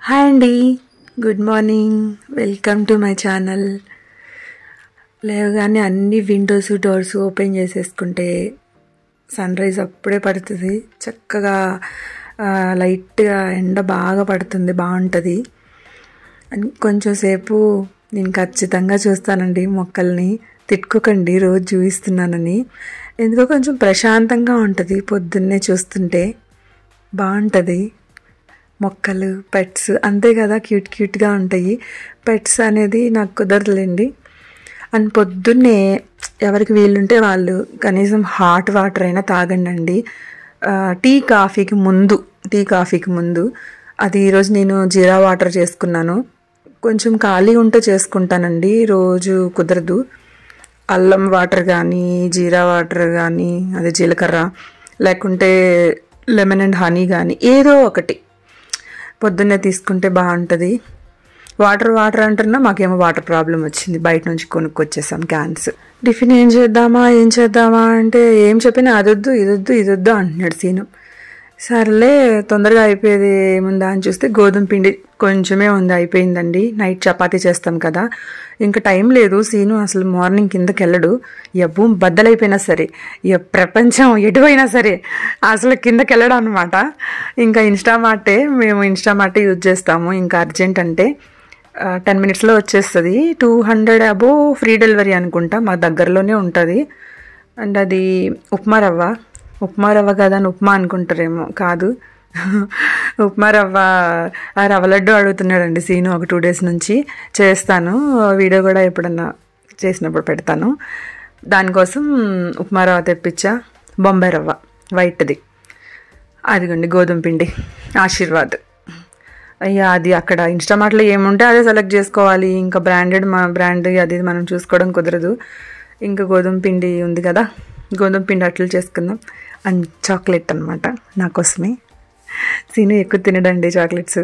hi అండి good morning welcome to my channel లేవగానే అన్ని విండోస్ డోర్స్ ఓపెన్ చేసేసుకుంటే సన్ రైజ్ అప్పుడే పడుతుంది చక్కగా ఆ, లైట్గా ఎండ బాగా పడుతుంది బాగుంటుంది అండ్ కొంచెం సేపు నేను ఖచ్చితంగా చూస్తానండి మొక్కల్ని తిట్టుకోకండి రోజు చూపిస్తున్నానని ఎందుకో కొంచెం ప్రశాంతంగా ఉంటుంది పొద్దున్నే చూస్తుంటే బాగుంటుంది మొక్కలు పెట్స్ అంతే కదా క్యూట్ క్యూట్గా ఉంటాయి పెట్స్ అనేది నాకు కుదరదులేండి అండ్ పొద్దున్నే ఎవరికి వీలుంటే వాళ్ళు కనీసం హాట్ వాటర్ అయినా తాగండి ఆ, టీ కాఫీకి ముందు టీ కాఫీకి ముందు అది ఈరోజు నేను జీరా వాటర్ చేసుకున్నాను కొంచెం ఖాళీ ఉంటే చేసుకుంటానండి రోజు కుదరదు అల్లం వాటర్ కానీ జీరా వాటర్ కానీ అదే జీలకర్ర లేకుంటే లెమన్ అండ్ హనీ కానీ ఏదో ఒకటి పొద్దున్నే తీసుకుంటే బాగుంటుంది వాటర్ వాటర్ అంటున్నా మాకేమో వాటర్ ప్రాబ్లం వచ్చింది బయట నుంచి కొనుక్కొచ్చేసాం క్యాన్స్ టిఫిన్ ఏం చేద్దామా ఏం చేద్దామా అంటే ఏం చెప్పినా అదొద్దు ఇదొద్దు ఇదొద్దు అంటున్నాడు సీను సర్లే తొందరగా అయిపోయేది ఏముందా అని చూస్తే గోధుమ పిండి కొంచెమే ఉంది అయిపోయిందండి నైట్ చపాతీ చేస్తాం కదా ఇంకా టైం లేదు సీను అసలు మార్నింగ్ కిందకి వెళ్ళడు ఇక భూమి బద్దలైపోయినా సరే ఇక ప్రపంచం ఎటువైనా సరే అసలు కిందకి వెళ్ళడం అనమాట ఇంకా ఇన్స్టామార్టే మేము ఇన్స్టామార్టే యూజ్ చేస్తాము ఇంకా అర్జెంట్ అంటే టెన్ మినిట్స్లో వచ్చేస్తుంది two hundred above free delivery అనుకుంటా మా దగ్గరలోనే ఉంటుంది అండ్ అది ఉప్మా రవ్వ ఉప్మా రవ్వ కదా అని ఉప్మా అనుకుంటారేమో కాదు ఉప్మా రవ్వ ఆ రవ్వ లడ్డు అడుగుతున్నాడండి సీను ఒక టూ డేస్ నుంచి చేస్తాను వీడియో కూడా ఎప్పుడన్నా చేసినప్పుడు పెడతాను దానికోసం ఉప్మా రవ్వ తెప్పించా బొంబాయి రవ్వ వైట్ది అదిగోండి గోధుమ పిండి ఆశీర్వాద్ అయ్యా అది అక్కడ ఇన్స్టామార్ట్లో ఏముంటే అదే సెలెక్ట్ చేసుకోవాలి ఇంకా బ్రాండెడ్ మా బ్రాండ్ అది ఇది మనం చూసుకోవడం కుదరదు ఇంకా గోధుమ పిండి ఉంది కదా గోధుమ పిండి అట్లు చేసుకుందాం అండ్ చాక్లెట్ అనమాట నా కోసమే సీను ఎక్కువ తినడండి చాక్లెట్స్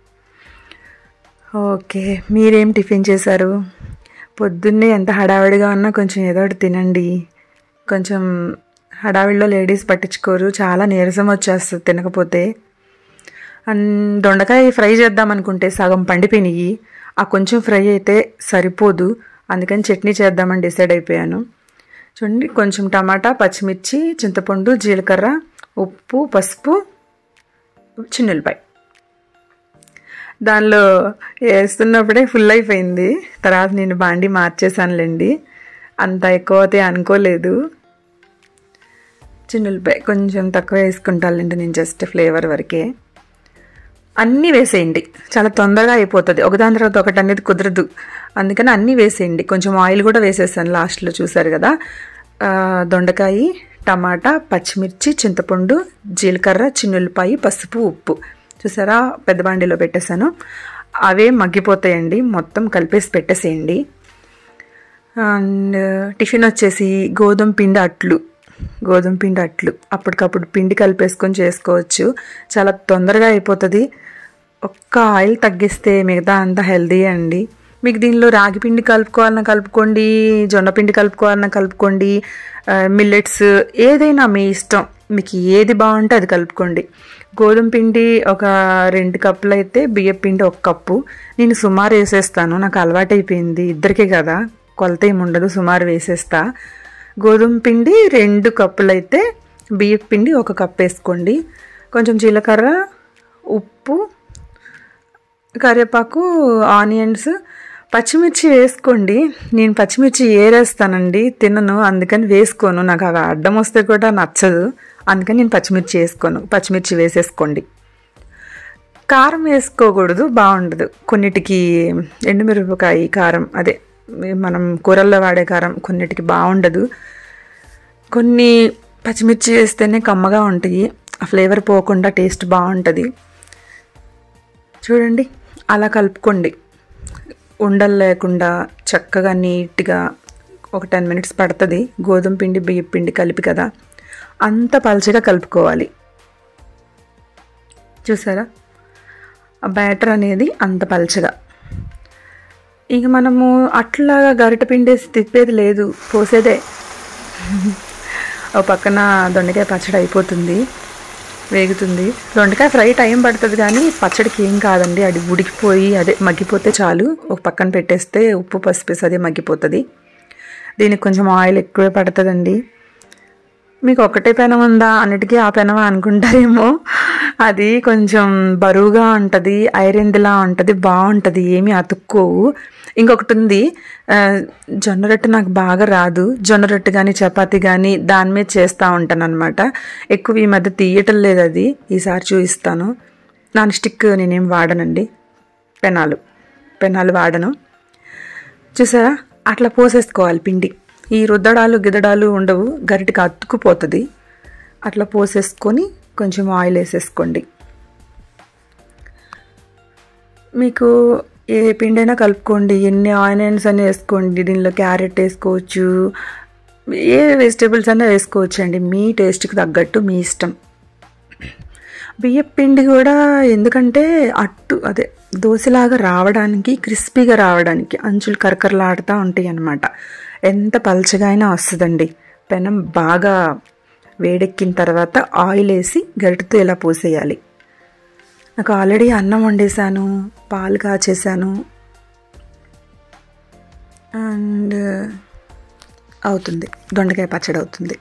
ఓకే మీరేం టిఫిన్ చేశారు పొద్దున్నే ఎంత హడావిడిగా ఉన్నా కొంచెం ఏదో ఒకటి తినండి కొంచెం హడావిడిలో లేడీస్ పట్టించుకోరు చాలా నీరసం వచ్చేస్తుంది తినకపోతే అండ్ దొండకాయ ఫ్రై చేద్దాం అనుకుంటే సగం పండిపోయినాయి ఆ కొంచెం ఫ్రై అయితే సరిపోదు అందుకని చట్నీ చేద్దామని డిసైడ్ అయిపోయాను చూడండి కొంచెం టమాటా పచ్చిమిర్చి చింతపండు జీలకర్ర ఉప్పు పసుపు చిన్నులపాయ దానిలో వేస్తున్నప్పుడే ఫుల్ అయిపోయింది తర్వాత నేను బాండి మార్చేసానులేండి అంత ఎక్కువ అయితే అనుకోలేదు చిన్నులపాయ కొంచెం తక్కువ వేసుకుంటానులేండి నేను జస్ట్ ఫ్లేవర్ వరకే అన్నీ వేసేయండి చాలా తొందరగా అయిపోతుంది ఒకదాని తర్వాత ఒకటి అనేది కుదరదు అందుకని అన్నీ వేసేయండి కొంచెం ఆయిల్ కూడా వేసేసాను లాస్ట్లో చూసారు కదా ఆ, దొండకాయ టమాటా పచ్చిమిర్చి చింతపండు జీలకర్ర చిన్నులపాయి పసుపు ఉప్పు చూసారా పెద్ద బాండీలో పెట్టేశాను అవే మగ్గిపోతాయండి మొత్తం కలిపేసి పెట్టేసేయండి అండ్ టిఫిన్ వచ్చేసి గోధుమ పిండి అట్లు గోధుమ పిండి అట్లు అప్పటికప్పుడు పిండి కలిపేసుకొని చేసుకోవచ్చు చాలా తొందరగా అయిపోతుంది ఒక్క ఆయిల్ తగ్గిస్తే మిగతా అంతా హెల్దీ అండి మీకు దీనిలో రాగి పిండి కలుపుకోవాలన్నా కలుపుకోండి జొన్న పిండి కలుపుకోవాలన్నా కలుపుకోండి మిల్లెట్స్ ఏదైనా మీ ఇష్టం మీకు ఏది బాగుంటే అది కలుపుకోండి గోధుమ పిండి ఒక రెండు కప్పులు అయితే బియ్యం పిండి ఒక కప్పు నేను సుమారు వేసేస్తాను నాకు అలవాటైపోయింది ఇద్దరికే కదా కొలత ఏమి ఉండదు సుమారు వేసేస్తా గోధుమ పిండి రెండు కప్పులు అయితే బియ్యం పిండి ఒక కప్ వేసుకోండి కొంచెం జీలకర్ర ఉప్పు కరివేపాకు ఆనియన్స్ పచ్చిమిర్చి వేసుకోండి నేను పచ్చిమిర్చి ఏరేస్తానండి తినను అందుకని వేసుకోను నాకు అవి అడ్డం వస్తే కూడా నచ్చదు అందుకని నేను పచ్చిమిర్చి వేసుకోను పచ్చిమిర్చి వేసేసుకోండి కారం వేసుకోకూడదు బాగుండదు కొన్నిటికి ఎండుమిరపకాయ కారం అదే మనం కూరల్లో వాడే కారం కొన్నిటికి బాగుండదు కొన్ని పచ్చిమిర్చి వేస్తేనే కమ్మగా ఉంటాయి ఆ ఫ్లేవర్ పోకుండా టేస్ట్ బాగుంటుంది చూడండి అలా కలుపుకోండి ఉండలు లేకుండా చక్కగా నీట్గా ఒక టెన్ మినిట్స్ పడుతుంది గోధుమ పిండి బియ్యం పిండి కలిపి కదా అంత పలచగా కలుపుకోవాలి చూసారా ఆ బ్యాటర్ అనేది అంత పలచగా ఇక మనము అట్లాగా గరిట పిండేసి తిప్పేది లేదు పోసేదే ఓ పక్కన దొండకాయ పచ్చడి అయిపోతుంది వేగుతుంది దొండకాయ ఫ్రై టైం పడుతుంది కానీ పచ్చడికి ఏం కాదండి అది ఉడికిపోయి అదే మగ్గిపోతే చాలు ఒక పక్కన పెట్టేస్తే ఉప్పు పసుపు వేసి అదే మగ్గిపోతుంది దీనికి కొంచెం ఆయిల్ ఎక్కువే పడుతుందండి మీకు ఒకటే పెనం ఉందా అన్నిటికీ ఆ పెనం అనుకుంటారేమో అది కొంచెం బరువుగా ఉంటుంది ఐరన్దిలా ఉంటుంది బాగుంటుంది ఏమీ అతుక్కోవు ఇంకొకటి ఉంది ఆ, జొన్న రొట్టె నాకు బాగా రాదు జొన్న రొట్టె కానీ చపాతి కానీ దాని మీద చేస్తూ ఉంటాను అనమాట ఎక్కువ ఈ మధ్య తీయటం లేదు అది ఈసారి చూపిస్తాను నాన్ స్టిక్ నేనేం వాడనండి పెనాలు పెనాలు వాడను చూసారా అట్లా పోసేసుకోవాలి పిండి ఈ రుద్దడాలు గిద్దడాలు ఉండవు గరిటికి అతుక్కుపోతుంది అట్లా పోసేసుకొని కొంచెం ఆయిల్ వేసేసుకోండి మీకు ఏ పిండైనా కలుపుకోండి ఎన్ని ఆనియన్స్ అయినా వేసుకోండి దీనిలో క్యారెట్ వేసుకోవచ్చు ఏ వెజిటేబుల్స్ అయినా వేసుకోవచ్చు అండి మీ టేస్ట్కి తగ్గట్టు మీ ఇష్టం బియ్యం పిండి కూడా ఎందుకంటే అట్టు అదే దోశలాగా రావడానికి క్రిస్పీగా రావడానికి అంచులు కరకరలాడుతూ ఉంటాయి అన్నమాట ఎంత పలచగా అయినా వస్తుందండి పెనం బాగా వేడెక్కిన తర్వాత ఆయిల్ వేసి గరిటతో ఇలా పోసేయాలి నాకు ఆల్రెడీ అన్నం వండేసాను పాలు కాచేసాను అండ్ అవుతుంది దొండకాయ పచ్చడి అవుతుంది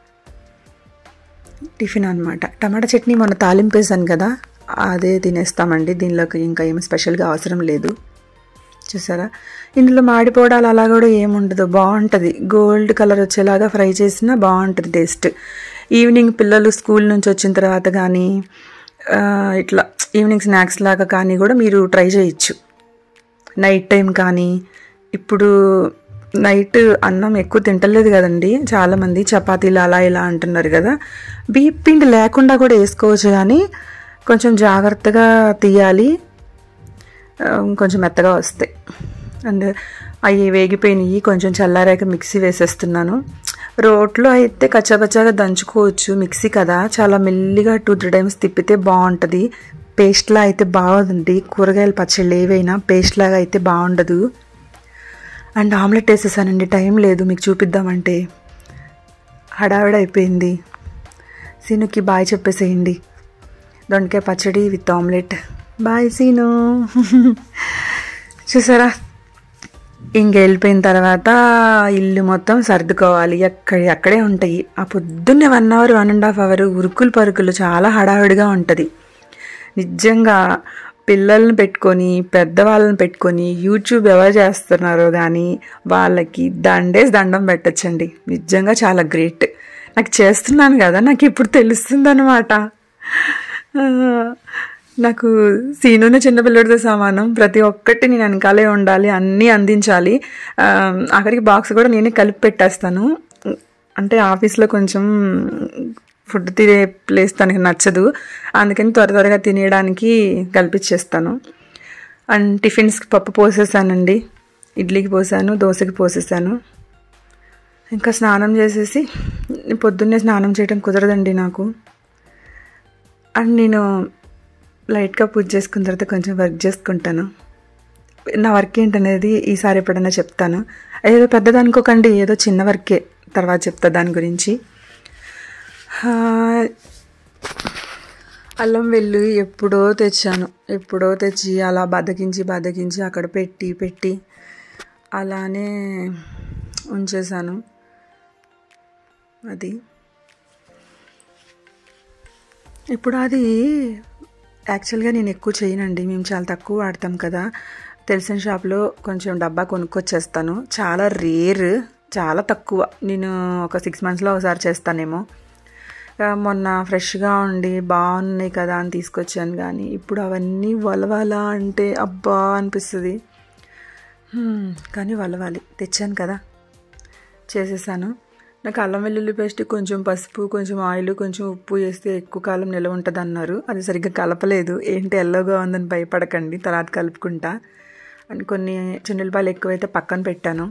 టిఫిన్ అనమాట టమాటా చట్నీ మొన్న తాలింపేసాను కదా అదే తినేస్తామండి దీనిలోకి ఇంకా ఏమి స్పెషల్గా అవసరం లేదు చూసారా ఇందులో మాడిపోవడాలు అలా కూడా ఏముండదు బాగుంటుంది గోల్డ్ కలర్ వచ్చేలాగా ఫ్రై చేసినా బాగుంటుంది టేస్ట్ ఈవినింగ్ పిల్లలు స్కూల్ నుంచి వచ్చిన తర్వాత కానీ ఆ, ఇట్లా ఈవినింగ్ స్నాక్స్ లాగా కానీ కూడా మీరు ట్రై చేయొచ్చు నైట్ టైం కానీ ఇప్పుడు నైట్ అన్నం ఎక్కువ తింటలేదు కదండి చాలామంది చపాతీలు అలా ఇలా అంటున్నారు కదా బియ్యం పిండి లేకుండా కూడా వేసుకోవచ్చు కానీ కొంచెం జాగ్రత్తగా తీయాలి ఆ, కొంచెం మెత్తగా వస్తాయి అండ్ అవి వేగిపోయినాయి కొంచెం చల్లారాక మిక్సీ వేసేస్తున్నాను రోట్లో అయితే కచ్చాపచ్చాగా దంచుకోవచ్చు మిక్సీ కదా చాలా మెల్లిగా టూ త్రీ టైమ్స్ తిప్పితే బాగుంటుంది పేస్ట్లా అయితే బాగుంది కూరగాయల పచ్చళ్ళు ఏవైనా పేస్ట్ లాగా అయితే బాగుండదు అండ్ ఆమ్లెట్ వేసేసానండి టైం లేదు మీకు చూపిద్దామంటే హడావిడ అయిపోయింది సీనుకి బాయ్ చెప్పేసేయండి దొండకాయ పచ్చడి విత్ ఆమ్లెట్ బాయ్ సీను చూసారా ఇంక వెళ్ళిపోయిన తర్వాత ఇల్లు మొత్తం సర్దుకోవాలి ఎక్కడ అక్కడే ఉంటాయి ఆ పొద్దున్నే one hour one and half hour ఉరుకులు పరుకులు చాలా హడావిడిగా ఉంటుంది నిజంగా పిల్లల్ని పెట్టుకొని పెద్దవాళ్ళని పెట్టుకొని యూట్యూబ్ ఎవరు చేస్తున్నారో కానీ వాళ్ళకి దండేసి దండం పెట్టచ్చండి నిజంగా చాలా గ్రేట్ నాకు చేస్తున్నాను కదా నాకు ఇప్పుడు తెలుస్తుంది అనమాట నాకు సీనును చిన్నపిల్లడితో సమానం ప్రతి ఒక్కటి నేను వెనకాలే ఉండాలి అన్నీ అందించాలి ఆ, ఆఖరికి బాక్స్ కూడా నేనే కలిపి పెట్టేస్తాను అంటే ఆఫీస్లో కొంచెం ఫుడ్ తినే ప్లేస్ తనకి నచ్చదు అందుకని త్వర త్వరగా తినేయడానికి కల్పించేస్తాను అండ్ టిఫిన్స్కి పప్పు పోసేసానండి ఇడ్లీకి పోసాను దోశకి పోసేసాను ఇంకా స్నానం చేసేసి పొద్దున్నే స్నానం చేయడం కుదరదండి నాకు అండ్ నేను లైట్గా పూజ చేసుకున్న తర్వాత కొంచెం వర్క్ చేసుకుంటాను నా వర్క్ ఏంటనేది ఈసారి ఎప్పుడైనా చెప్తాను ఏదో పెద్దది అనుకోకండి ఏదో చిన్న వర్కే తర్వాత చెప్తా దాని గురించి ఆ, అల్లం వెల్లు ఎప్పుడో తెచ్చాను ఎప్పుడో తెచ్చి అలా బద్దకించి బద్దకించి అక్కడ పెట్టి పెట్టి అలానే ఉంచేసాను అది ఇప్పుడు అది యాక్చువల్గా నేను ఎక్కువ చేయనండి మేము చాలా తక్కువ వాడతాం కదా తెలిసిన షాప్లో కొంచెం డబ్బా కొనుక్కొచ్చేస్తాను చాలా రేర్ చాలా తక్కువ నేను ఒక సిక్స్ మంత్స్లో ఒకసారి చేస్తానేమో ఆ, మొన్న ఫ్రెష్గా ఉండి బాగున్నాయి కదా అని తీసుకొచ్చాను కానీ ఇప్పుడు అవన్నీ వలవాలా అంటే అబ్బా అనిపిస్తుంది హ్మ్, కానీ వలవాలి తెచ్చాను కదా చేసేసాను నాకు అల్లం వెల్లుల్లి పేస్ట్ కొంచెం పసుపు కొంచెం ఆయిల్ కొంచెం ఉప్పు వేస్తే ఎక్కువ కాలం నిలవ ఉంటుంది అన్నారు అది సరిగ్గా కలపలేదు ఏంటి ఎల్లోగా ఉందని భయపడకండి తర్వాత కలుపుకుంటా అండ్ కొన్ని చుండలపాయలు ఎక్కువైతే పక్కన పెట్టాను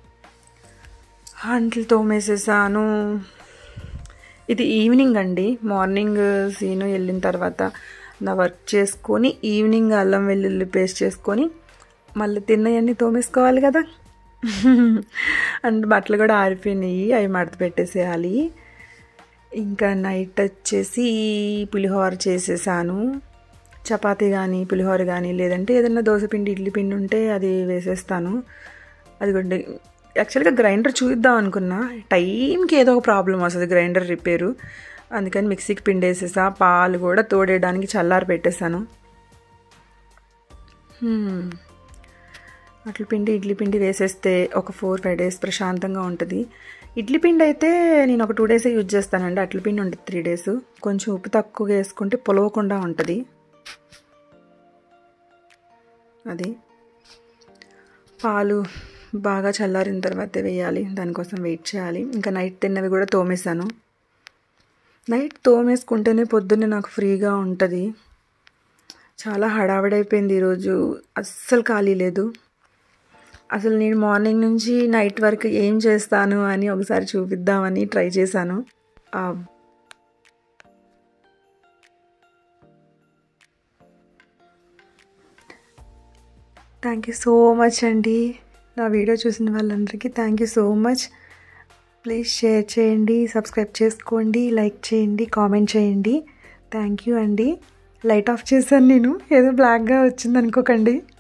అంట్లు తోమేసేసాను ఇది ఈవినింగ్ అండి మార్నింగ్ సీను వెళ్ళిన తర్వాత నా వర్క్ చేసుకొని ఈవినింగ్ అల్లం వెల్లుల్లి పేస్ట్ చేసుకొని మళ్ళీ తిన్నవన్నీ తోమేసుకోవాలి కదా అండ్ బట్టలు కూడా ఆరిపోయినాయి అవి మడత పెట్టేసేయాలి ఇంకా నైట్ వచ్చేసి పులిహోర చేసేసాను చపాతీ కానీ పులిహోర కానీ లేదంటే ఏదైనా దోశపిండి ఇడ్లీ పిండి ఉంటే అది వేసేస్తాను అది కూడా యాక్చువల్గా గ్రైండర్ చూద్దాం అనుకున్నా టైంకి ఏదో ఒక ప్రాబ్లం వస్తుంది గ్రైండర్ రిపేరు అందుకని మిక్సీకి పిండి వేసేసా పాలు కూడా తోడేయడానికి చల్లారి పెట్టేశాను అట్ల పిండి ఇడ్లీ పిండి వేసేస్తే ఒక ఫోర్ ఫైవ్ డేస్ ప్రశాంతంగా ఉంటుంది ఇడ్లీ పిండి అయితే నేను ఒక టూ డేసే యూజ్ చేస్తానండి అట్ల పిండి ఉంటుంది త్రీ డేస్ కొంచెం ఉప్పు తక్కువగా వేసుకుంటే పొలవకుండా ఉంటుంది అది పాలు బాగా చల్లారిన తర్వాత వేయాలి దానికోసం వెయిట్ చేయాలి ఇంకా నైట్ తిన్నవి కూడా తోమేశాను నైట్ తోమేసుకుంటేనే పొద్దున్నే నాకు ఫ్రీగా ఉంటుంది చాలా హడావిడైపోయింది ఈరోజు అస్సలు ఖాళీ లేదు అసలు నేను మార్నింగ్ నుంచి నైట్ వరకు ఏం చేస్తాను అని ఒకసారి చూపిద్దామని ట్రై చేశాను థ్యాంక్ యూ సో మచ్ అండి నా వీడియో చూసిన వాళ్ళందరికీ thank you so much please share చేయండి సబ్స్క్రైబ్ చేసుకోండి లైక్ చేయండి కామెంట్ చేయండి థ్యాంక్ యూ అండి లైట్ ఆఫ్ చేశాను నేను ఏదో బ్లాక్గా వచ్చింది అనుకోకండి